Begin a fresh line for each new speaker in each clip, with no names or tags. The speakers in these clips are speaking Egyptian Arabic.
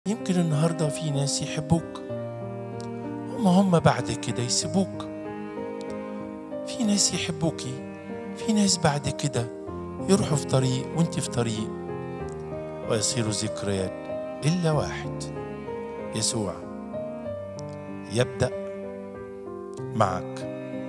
يمكن النهارده في ناس يحبوك هم هم بعد كده يسيبوك في ناس يحبوكي في ناس بعد كده يروحوا في طريق وانت في طريق ويصيروا ذكريات إلا واحد يسوع يبدأ معك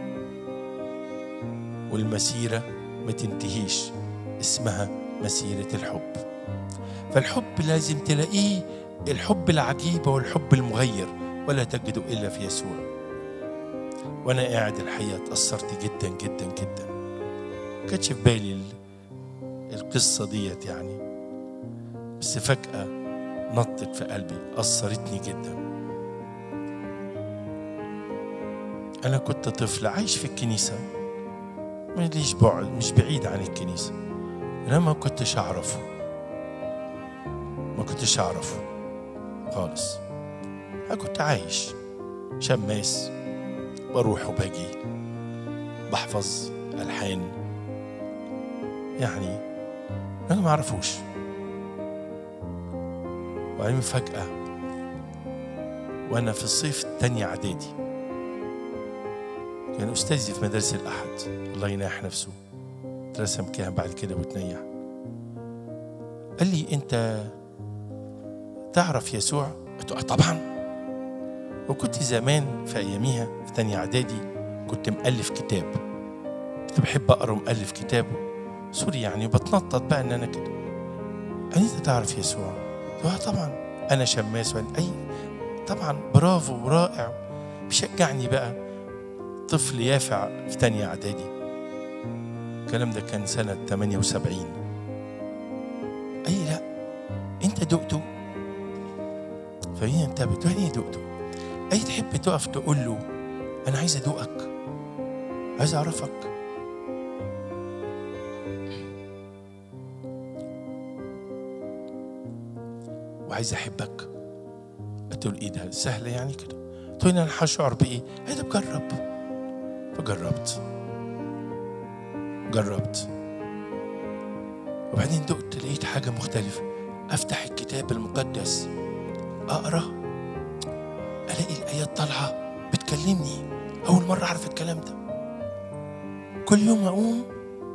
والمسيرة ما تنتهيش اسمها مسيرة الحب فالحب لازم تلاقيه الحب العجيب والحب المغير ولا تجده إلا في يسوع وأنا قاعد الحقيقة اتأثرت جدا جدا جدا كانتش في بالي القصة ديت يعني بس فجأة نطت في قلبي أثرتني جدا أنا كنت طفل عايش في الكنيسة ماليش بعد مش بعيد عن الكنيسة أنا ما كنتش أعرفه ما كنتش أعرفه خالص أنا كنت عايش شماس بروح وباجي بحفظ ألحان يعني أنا ما أعرفوش وبعدين فجأة وأنا في الصيف التانية إعدادي كان أستاذي في مدرسة الأحد الله يناح نفسه رسم كده بعد كده وتنيح قال لي أنت تعرف يسوع؟ قلت له طبعا وكنت زمان في أياميها في تانية إعدادي كنت مؤلف كتاب كنت بحب أقرأ مؤلف كتاب سوري يعني بتنطط بقى إن أنا كده قال أنت تعرف يسوع؟ قلت له طبعا أنا شماس وأنا أي طبعا برافو ورائع بيشجعني بقى طفل يافع في تانية إعدادي الكلام ده كان سنة 78 أي لا أنت دقته فهي انتبهت يعني ايه دقته؟ أي تحب تقف تقول له أنا عايز أدوقك عايز أعرفك وعايز أحبك قلت له إيه ده سهلة يعني كده قلت له أنا هشعر بإيه؟ إيه ده بجرب فجربت جربت وبعدين دقت لقيت حاجة مختلفة أفتح الكتاب المقدس أقرأ ألاقي الآيات طالعة بتكلمني أول مرة أعرف الكلام ده كل يوم أقوم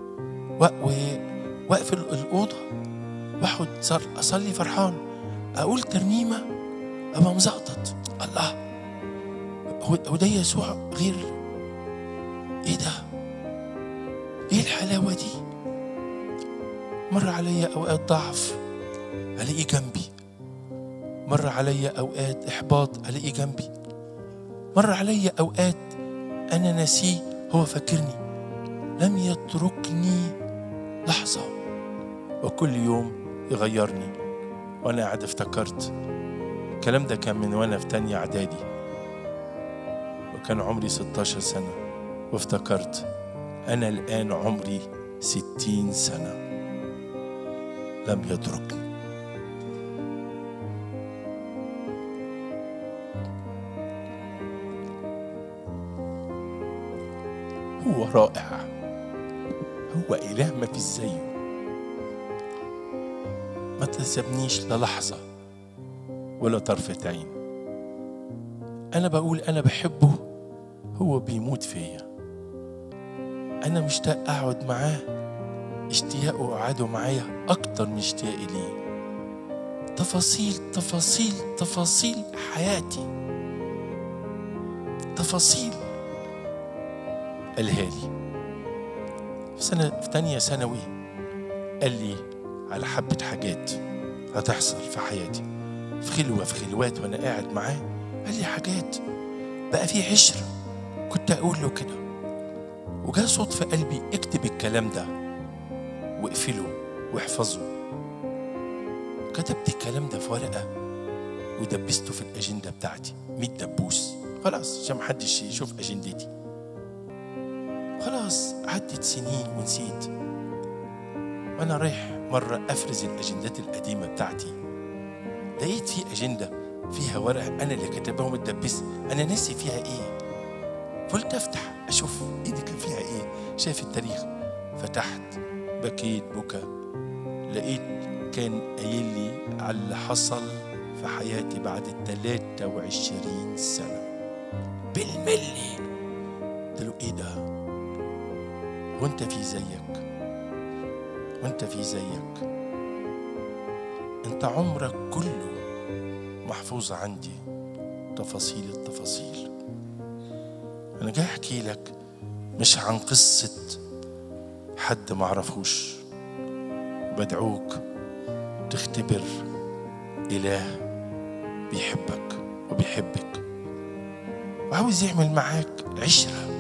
وأقفل الأوضة وأقعد أصلي فرحان أقول ترنيمة أبقى مزقطط الله هو ده يسوع غير إيه ده؟ إيه الحلاوة دي؟ مر عليا أوقات ضعف ألاقيه جنبي مر عليا أوقات إحباط ألاقيه جنبي مر عليا أوقات أنا ناسيه هو فاكرني لم يتركني لحظة وكل يوم يغيرني وأنا قاعد افتكرت الكلام ده كان من وأنا في تانية إعدادي وكان عمري 16 سنة وافتكرت أنا الآن عمري ستين سنة لم يتركني هو رائع هو إله ما في زيه ما تسبنيش للحظة ولا طرفة عين أنا بقول أنا بحبه هو بيموت فيا أنا مشتاق أقعد معاه اشتياقه قعده معايا أكتر من اشتياقي ليه تفاصيل تفاصيل تفاصيل حياتي تفاصيل قالها لي في سنة في تانية ثانوي قال لي على حبة حاجات هتحصل في حياتي في خلوة في خلوات وأنا قاعد معاه قال لي حاجات بقى في عشرة كنت أقول له كده وجاء صوت في قلبي اكتب الكلام ده واقفله واحفظه كتبت الكلام ده في ورقة ودبسته في الأجندة بتاعتي 100 دبوس خلاص عشان محدش يشوف أجندتي خلاص عدت سنين ونسيت وأنا رايح مرة أفرز الأجندات القديمة بتاعتي لقيت في أجندة فيها ورق أنا اللي كاتبها ومتدبس أنا ناسي فيها إيه قلت أفتح أشوف إيه دي كان فيها إيه شايف التاريخ فتحت بكيت بكى لقيت كان قايل لي على اللي حصل في حياتي بعد 23 سنة بالملي قلت له ايه ده وانت في زيك وانت في زيك انت عمرك كله محفوظ عندي تفاصيل التفاصيل انا جاي احكي لك مش عن قصة حد معرفوش بدعوك تختبر إله بيحبك وبيحبك وعاوز يعمل معاك عشرة